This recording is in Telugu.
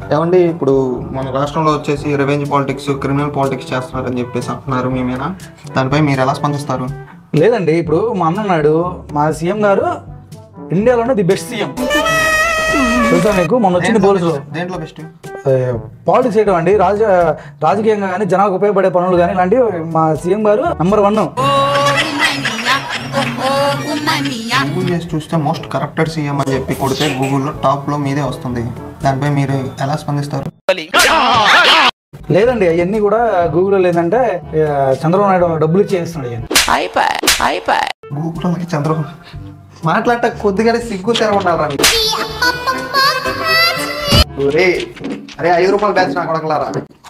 ఏమండి ఇప్పుడు మన రాష్ట్రంలో వచ్చేసి రివెంజ్ పాలిటిక్స్ క్రిమినల్ పాలిటిక్స్ చేస్తున్నారని చెప్పేసి అంటున్నారు మేమేనా దానిపై మీరు ఎలా స్పందిస్తారు లేదండి ఇప్పుడు మా అన్న ఉన్నాడు మా సీఎం గారు ఇండియాలోనే ది బెస్ట్ సీఎం తెలుసా మీకు మొన్న వచ్చింది పోలీసులు దేంట్లో బెస్ట్ పాలిటిక్స్ చేయడం అండి రాజ రాజకీయంగా కానీ జనాలకు ఉపయోగపడే పనులు కానీ ఇలాంటివి మా సీఎం గారు నంబర్ వన్ గూగుల్ చేసి చూస్తే మోస్ట్ కరప్టెడ్ సీఎం అని చెప్పి కొడితే గూగుల్లో టాప్లో మీదే వస్తుంది దానిపై మీరు ఎలా స్పందిస్తారు లేదండి అవన్నీ కూడా గూగుల్లో లేదంటే ఆ, చంద్రబాబు నాయుడు డబ్బులు ఇచ్చేస్తున్నాడు ఇవన్నీ. గూగుల్కి చంద్రబాబు మాట్లాడట కొద్దిగానే సిగ్గు తెరవన్నారా ఒరే అరే ఐదు రూపాయలు బ్యాచ్ నా కొడకలారా